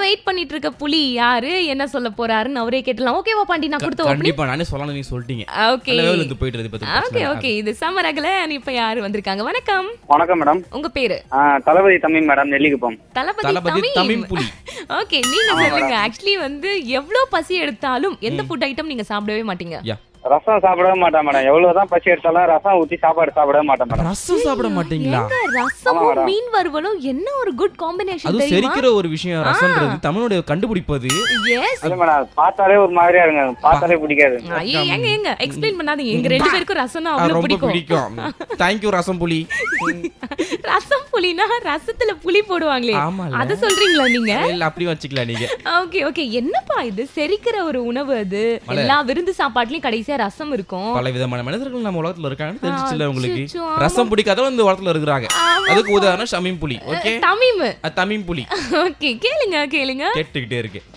Wait பண்ணிட்டு இருக்க புலி யாரு என்ன சொல்ல போறாருன்னு அவரே கேட்டலாம் ஓகேவா பாண்டி நான் கொடுத்த ஓப்பனிங் கண்டிப்பா நானே சொல்லலாம் நீங்க சொல்லிட்டீங்க ஓகே நல்ல level இருந்து போயிட்டு இருக்கு பத்தி ஓகே ஓகே இது சமரகல இப்ப யாரு வந்திருக்காங்க வணக்கம் வணக்கம் மேடம் உங்க பேரு ஆ, தளபதி தமிழ் மேடம் நெல்லிக்குப்பம் தளபதி தளபதி தமிழ் தமிழ் புலி ஓகே நீங்க சொல்லுங்க ஆக்சுவலி வந்து எவ்வளவு பசி எடுத்தாலும் எந்த ஃபுட் ஐட்டம் நீங்க சாப்பிடவே மாட்டீங்க யா ரசம் சாப்பிடவே மாட்டேன் மேடம் எவ்வளவுதான் பசி எடுத்தாலும் ரசம் ஊத்தி சாப்பாடு சாப்பிடவே மாட்டேன் மேடம் ரசம் சாப்பிட மாட்டீங்களா ஏங்க ரசமும் மீன் வறுவலும் என்ன ஒரு குட் காம்பினேஷன் அது தெரியுமா செரிக்கிற ஒரு விஷயம் ரசம்ன்றது தமிழுடைய கண்டுபிடிப்பது எஸ் இல்ல மேடம் அது பார்த்தாலே ஒரு மாதிரியா இருங்க பார்த்தாலே பிடிக்காது ஐயோ ஏங்க ஏங்க எக்ஸ்பிளைன் பண்ணாதீங்க எங்க ரெண்டு பேருக்கும் ரசம்னா அது அவ்வளவு ரொம்ப பிடிக்கும் பிடிக்கும் தேங்க்யூ ரசம் புலி ரசம் புளினா ரசத்துல புளி போடுவாங்களே ஆமால. அத சொல்றீங்களா நீங்க இல்ல அப்படி வச்சுக்கலாம் நீங்க ஓகே ஓகே என்னப்பா இது செரிக்கிற ஒரு உணவு அது எல்லா விருந்து சாப்பாட்லயும் கடைசியா ரசம் இருக்கும் பல விதமான மனிதர்கள் நம்ம உலகத்துல இருக்காங்கன்னு தெரிஞ்சிச்சுல உங்களுக்கு அச்சச்சோ, ஆமா. ரசம் பிடிக்காதவங்க இந்த உலகத்துல இருக்கிறாங்க ஆமா. அதுக்கு உதாரணம் ஷமீம் புலி ஓகே தமிழ் தமிம் புலி ஓகே கேளுங்க கேளுங்க கேட்டுக்கிட்டே இருக்கு